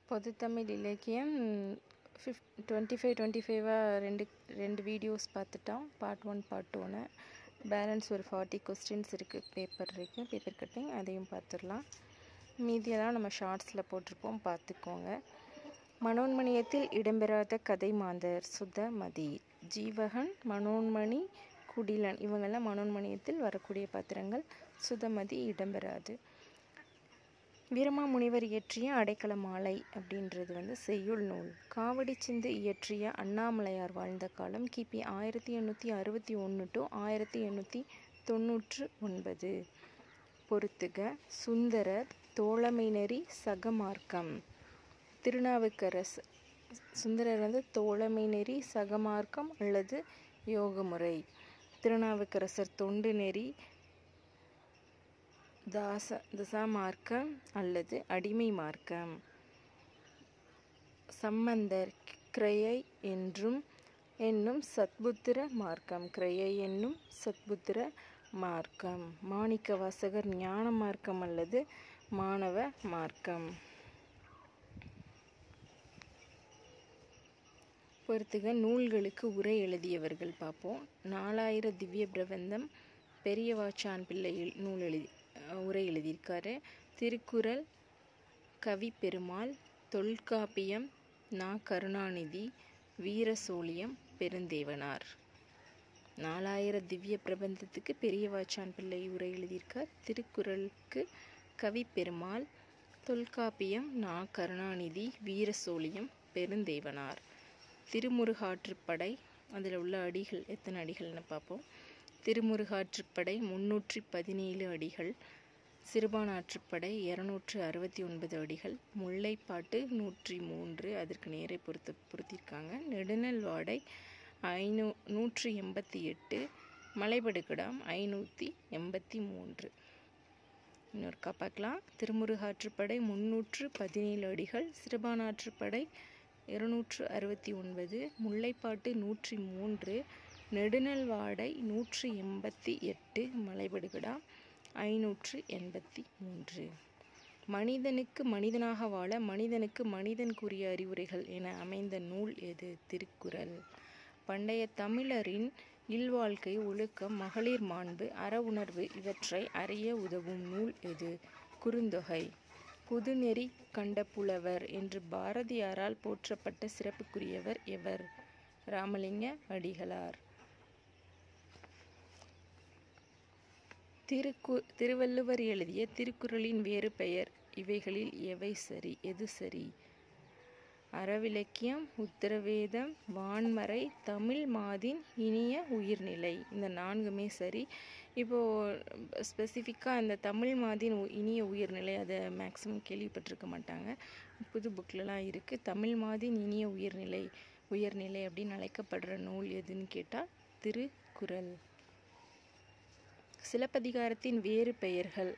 பொதுத்தமிழ் இலக்கியம் ஃபிஃப் twenty five twenty ஃபைவாக ரெண்டு ரெண்டு வீடியோஸ் பார்த்துட்டோம் பார்ட் ஒன் பார்ட் டூன்னு பேலன்ஸ் ஒரு ஃபார்ட்டி கொஸ்டின்ஸ் இருக்குது பேப்பர் இருக்குது பேப்பர் கட்டிங் அதையும் பார்த்துடலாம் மீதியெல்லாம் நம்ம ஷார்ட்ஸில் போட்டிருப்போம் பார்த்துக்கோங்க மனோன்மணியத்தில் இடம்பெறாத கதை மாந்தர் சுதமதி ஜீவகன் மனோன்மணி குடிலன் இவங்கெல்லாம் மனோன்மணியத்தில் வரக்கூடிய பாத்திரங்கள் சுதமதி இடம்பெறாது வீரமாமுனிவர் இயற்றிய அடைக்கல மாலை அப்படின்றது வந்து செய்யுள் நூல் காவடி சிந்து இயற்றிய அண்ணாமலையார் வாழ்ந்த காலம் கிபி ஆயிரத்தி எண்ணூற்றி அறுபத்தி ஒன்று டு ஆயிரத்தி எண்ணூற்றி தொண்ணூற்று ஒன்பது பொறுத்துக சுந்தரர் தோழமைநெறி சகமார்க்கம் திருநாவுக்கரசு சுந்தரர் வந்து தோழமை நெறி சகமார்க்கம் அல்லது யோகமுறை திருநாவுக்கரசர் தொண்டு நெறி தாச தசா மார்க்கம் அல்லது அடிமை மார்க்கம் சம்பந்தர் கிரையை என்றும் என்னும் சத்புத்திர மார்க்கம் கிரையை என்னும் சத்புத்திர மார்க்கம் மாணிக்க வாசகர் ஞான மார்க்கம் அல்லது மாணவ மார்க்கம் பொறுத்துக நூல்களுக்கு உரை எழுதியவர்கள் பார்ப்போம் நாலாயிர திவ்ய பிரபந்தம் பெரியவாச்சான் பிள்ளை நூல் எழுதி உரை எழுதியிருக்காரு திருக்குறள் கவி பெருமாள் தொல்காப்பியம் நா கருணாநிதி வீரசோழியம் பெருந்தேவனார் நாலாயிர திவ்ய பிரபந்தத்துக்கு பெரியவாச்சான் பிள்ளை உரை எழுதியிருக்கார் திருக்குறளுக்கு கவி பெருமாள் தொல்காப்பியம் நா கருணாநிதி வீரசோழியம் பெருந்தேவனார் திருமுருகாற்றுப்படை அதில் உள்ள அடிகள் எத்தனை அடிகள்னு பார்ப்போம் திருமுருகாற்றுப்படை முன்னூற்றி பதினேழு அடிகள் சிறுபானாற்றுப்படை இரநூற்று அறுபத்தி ஒன்பது அடிகள் முல்லைப்பாட்டு நூற்றி மூன்று அதற்கு நேரை பொறுத்து பொருத்தியிருக்காங்க நெடுநல்வாடை ஐநூ நூற்றி எண்பத்தி எட்டு மலைபடுகடாம் ஐநூற்றி எண்பத்தி மூன்று இன்னொருக்கா பார்க்கலாம் திருமுருகாற்றுப்படை முன்னூற்று பதினேழு அடிகள் சிறுபானாற்றுப்படை இருநூற்று அறுபத்தி ஒன்பது முல்லைப்பாட்டு நூற்றி மூன்று நெடுநல்வாடை நூற்றி எண்பத்தி எட்டு மலைபடுகடா ஐநூற்று எண்பத்தி மூன்று மனிதனுக்கு மனிதனாக வாழ மனிதனுக்கு மனிதன் கூறிய அறிவுரைகள் என அமைந்த நூல் எது திருக்குறள் பண்டைய தமிழரின் இல்வாழ்க்கை ஒழுக்கம் மகளிர் மாண்பு அற உணர்வு இவற்றை அறிய உதவும் நூல் எது குறுந்தொகை புதுநெறி கண்ட புலவர் என்று பாரதியாரால் போற்றப்பட்ட சிறப்புக்குரியவர் எவர் ராமலிங்க அடிகளார் திருக்கு திருவள்ளுவர் எழுதிய திருக்குறளின் வேறு பெயர் இவைகளில் எவை சரி எது சரி அறவிலக்கியம் உத்தரவேதம் வான்மறை தமிழ் மாதின் இனிய உயிர்நிலை இந்த நான்குமே சரி இப்போது ஸ்பெசிஃபிக்காக இந்த தமிழ் மாதின் இனிய உயிர்நிலை அதை மேக்ஸிமம் கேள்விப்பட்டிருக்க மாட்டாங்க புது புக்கிலலாம் இருக்குது தமிழ் மாதின் இனிய உயிர்நிலை உயர்நிலை அப்படின்னு அழைக்கப்படுற நூல் எதுன்னு கேட்டால் திருக்குறள் சிலப்பதிகாரத்தின் வேறு பெயர்கள்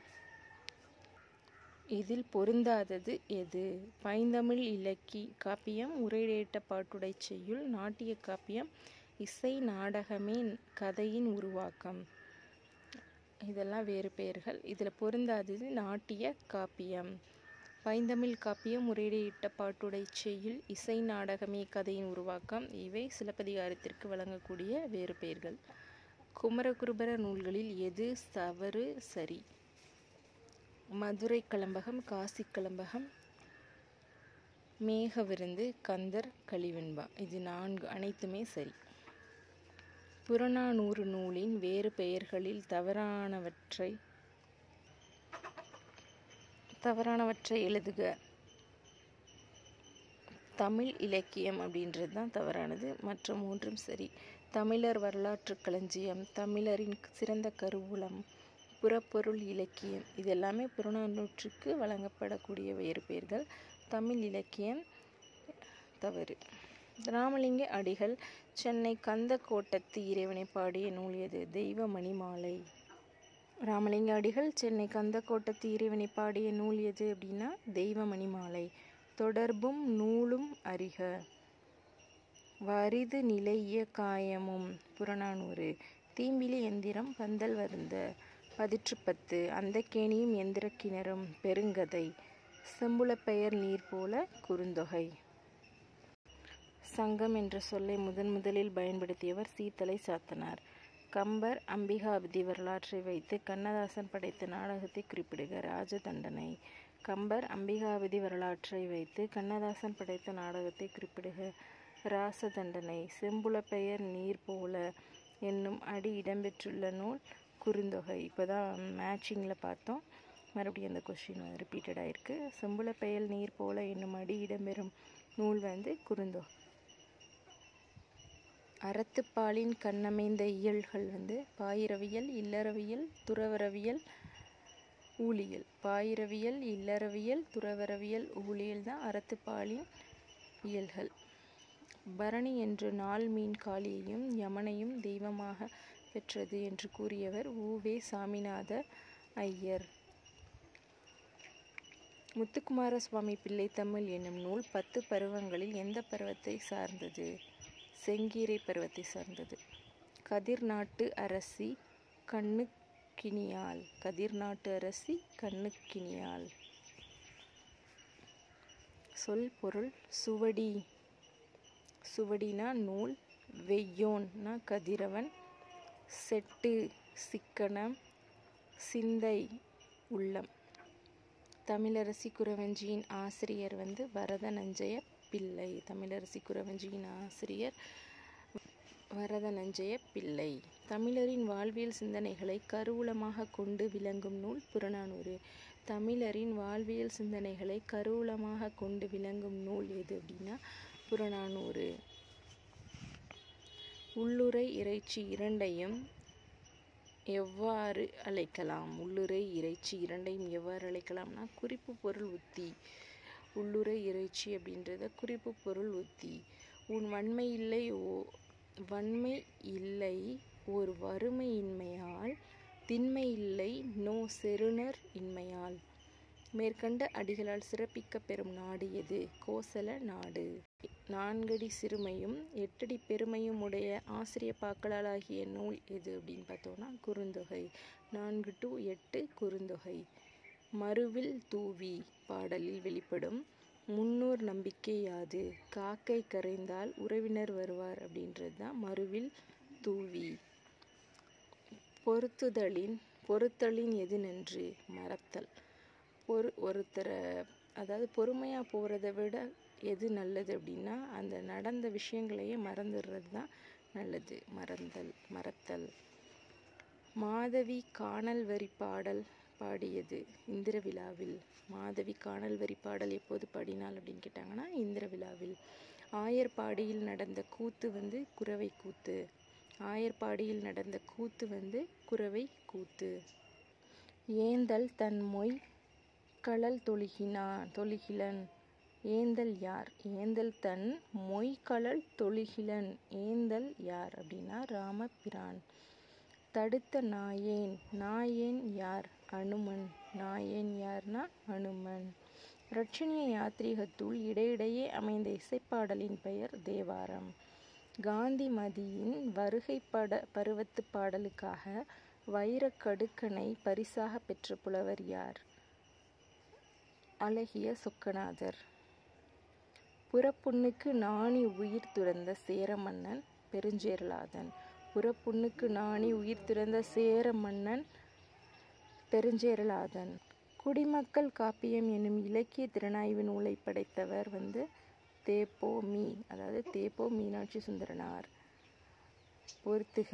இதில் பொருந்தாதது எது பைந்தமிழ் இலக்கி காப்பியம் உரையேட்ட பாட்டுடை செய்யுள் நாட்டிய காப்பியம் இசை நாடகமே கதையின் உருவாக்கம் இதெல்லாம் வேறு பெயர்கள் இதில் பொருந்தாதது நாட்டிய காப்பியம் பைந்தமிழ் காப்பியம் உரையிட்ட பாட்டுடை செய்யுள் இசை நாடகமே கதையின் உருவாக்கம் இவை சிலப்பதிகாரத்திற்கு வழங்கக்கூடிய வேறு பெயர்கள் குமரகுருபர நூல்களில் எது தவறு சரி மதுரை கலம்பகம் காசி கலம்பகம் மேக விருந்து கந்தர் கலிவெண்பா இது நான்கு அனைத்துமே சரி புறநானூறு நூலின் வேறு பெயர்களில் தவறானவற்றை தவறானவற்றை எழுதுக தமிழ் இலக்கியம் அப்படின்றது தான் தவறானது மற்ற மூன்றும் சரி தமிழர் வரலாற்று களஞ்சியம் தமிழரின் சிறந்த கருவூலம் புறப்பொருள் இலக்கியம் இது எல்லாமே புறநானூற்றுக்கு வழங்கப்படக்கூடிய வேறு பெயர்கள் தமிழ் இலக்கியம் தவறு ராமலிங்க அடிகள் சென்னை கந்த கோட்டத்து இறைவனை பாடிய நூல் எது தெய்வ மணிமாலை ராமலிங்க அடிகள் சென்னை கந்த கோட்டத்து இறைவனை பாடிய நூல் எது அப்படின்னா தெய்வ மணிமாலை தொடர்பும் நூலும் அறிக வரிது நிலைய காயமும் புறநானூறு தீம்பிலி எந்திரம் பந்தல் வருந்த பதிற்றுப்பத்து அந்த கேணியும் எந்திர கிணறும் பெருங்கதை செம்புலப்பெயர் நீர் போல குறுந்தொகை சங்கம் என்ற சொல்லை முதன் முதலில் பயன்படுத்தியவர் சீத்தலை சாத்தனார் கம்பர் அம்பிகாபதி வரலாற்றை வைத்து கண்ணதாசன் படைத்த நாடகத்தை குறிப்பிடுக ராஜதண்டனை கம்பர் அம்பிகாபதி வரலாற்றை வைத்து கண்ணதாசன் படைத்த நாடகத்தை குறிப்பிடுக ராசதண்டனை செம்புலப்பெயர் நீர் போல என்னும் அடி இடம்பெற்றுள்ள நூல் குறுந்தொகை இப்போ தான் மேட்சிங்கில் பார்த்தோம் மறுபடியும் அந்த கொஷின் ரிப்பீட்டடாக இருக்குது செம்புலப்பெயல் நீர் போல என்னும் அடி இடம்பெறும் நூல் வந்து குறுந்தொகை அறத்துப்பாலின் கண்ணமைந்த இயல்கள் வந்து பாயிரவியல் இல்லறவியல் துறவரவியல் ஊழியல் பாயிரவியல் இல்லறவியல் துறவரவியல் ஊழியல் தான் அறத்துப்பாலின் இயல்கள் பரணி என்று நாள் மீன் காளியையும் யமனையும் தெய்வமாக பெற்றது என்று கூறியவர் உவே சாமிநாத ஐயர் முத்துக்குமார சுவாமி பிள்ளை தமிழ் என்னும் நூல் பத்து பருவங்களில் எந்த பருவத்தை சார்ந்தது செங்கீரை பருவத்தை சார்ந்தது கதிர் நாட்டு அரசி கண்ணுக்கினியால் கதிர் நாட்டு அரசி கண்ணுக்கினியால் சொல் பொருள் சுவடி சுவடினா நூல் வெய்யோன்னா கதிரவன் செட்டு சிக்கனம் சிந்தை உள்ளம் தமிழரசி குறவஞ்சியின் ஆசிரியர் வந்து வரத நஞ்சய பிள்ளை தமிழரசி குறவஞ்சியின் ஆசிரியர் வரத நஞ்சய பிள்ளை தமிழரின் வாழ்வியல் சிந்தனைகளை கருவூலமாக கொண்டு விளங்கும் நூல் புறநானூறு தமிழரின் வாழ்வியல் சிந்தனைகளை கருவூலமாக கொண்டு விளங்கும் நூல் எது அப்படின்னா புறநானூறு உள்ளுரை இறைச்சி இரண்டையும் எவ்வாறு அழைக்கலாம் உள்ளுரை இறைச்சி இரண்டையும் எவ்வாறு அழைக்கலாம்னா குறிப்பு பொருள் உத்தி உள்ளுரை இறைச்சி அப்படின்றத குறிப்பு பொருள் உத்தி உன் வன்மை இல்லை ஓ வன்மை இல்லை ஒரு வறுமையின்மையால் திண்மை இல்லை நோ செருணர் இன்மையால் மேற்கண்ட அடிகளால் சிறப்பிக்க பெறும் நாடு எது கோசல நாடு நான்கடி சிறுமையும் எட்டடி பெருமையும் உடைய ஆசிரிய பாக்களாலாகிய நூல் எது அப்படின்னு பார்த்தோம்னா குறுந்தொகை நான்கு டு எட்டு குறுந்தொகை மறுவில் தூவி பாடலில் வெளிப்படும் முன்னோர் நம்பிக்கை யாது காக்கை கரைந்தால் உறவினர் வருவார் அப்படின்றது தான் மறுவில் தூவி பொருத்துதலின் பொறுத்தலின் எது நன்று மறத்தல் பொறு ஒருத்தரை அதாவது பொறுமையாக போகிறத விட எது நல்லது அப்படின்னா அந்த நடந்த விஷயங்களையே மறந்துடுறது தான் நல்லது மறந்தல் மறத்தல் மாதவி காணல் வரி பாடல் பாடியது இந்திர விழாவில் மாதவி காணல் வரி பாடல் எப்போது பாடினாள் அப்படின்னு கேட்டாங்கன்னா இந்திர விழாவில் ஆயர்பாடியில் நடந்த கூத்து வந்து குறவை கூத்து ஆயர்பாடியில் நடந்த கூத்து வந்து குறவை கூத்து ஏந்தல் தன் மொய் களல் தொழுகினான் தொழுகிலன் ஏந்தல் யார் ஏந்தல் தன் மொய்களல் தொழுகிலன் ஏந்தல் யார் அப்படின்னா ராமபிரான் தடுத்த நாயேன் நாயேன் யார் அனுமன் நாயேன் யார்னா அனுமன் ரட்சணிய யாத்ரீகத்துள் இடையிடையே அமைந்த இசைப்பாடலின் பெயர் தேவாரம் காந்திமதியின் வருகை பட பருவத்து பாடலுக்காக வைரக் கடுக்கனை பரிசாக பெற்ற புலவர் யார் அழகிய சொக்கநாதர் புறப்புண்ணுக்கு நாணி உயிர் துறந்த சேர மன்னன் பெருஞ்சேரலாதன் புறப்புண்ணுக்கு நாணி உயிர் துறந்த சேர மன்னன் பெருஞ்சேரலாதன் குடிமக்கள் காப்பியம் என்னும் இலக்கிய திறனாய்வு நூலை படைத்தவர் வந்து தேப்போ மீ அதாவது தேப்போ மீனாட்சி சுந்தரனார் பொறுத்துக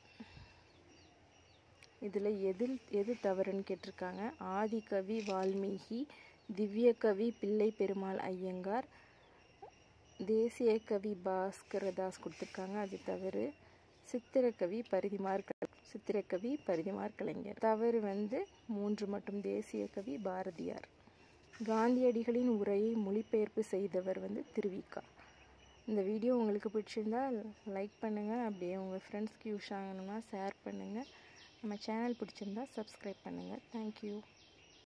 இதில் எதில் எது தவறுன்னு கேட்டிருக்காங்க ஆதிகவி வால்மீகி திவ்ய கவி பிள்ளை பெருமாள் ஐயங்கார் தேசிய கவி பாஸ்கரதாஸ் கொடுத்துருக்காங்க அது தவறு சித்திரக்கவி பரிதிமார் சித்திரக்கவி பரிதிமார் கலைஞர் தவறு வந்து மூன்று மட்டும் தேசிய கவி பாரதியார் காந்தியடிகளின் உரையை மொழிபெயர்ப்பு செய்தவர் வந்து திருவிக்கா இந்த வீடியோ உங்களுக்கு பிடிச்சிருந்தா லைக் பண்ணுங்கள் அப்படியே உங்கள் ஃப்ரெண்ட்ஸ்க்கு யூஸ் ஆகணும்னா ஷேர் பண்ணுங்கள் நம்ம சேனல் பிடிச்சிருந்தா சப்ஸ்கிரைப் பண்ணுங்கள் தேங்க்யூ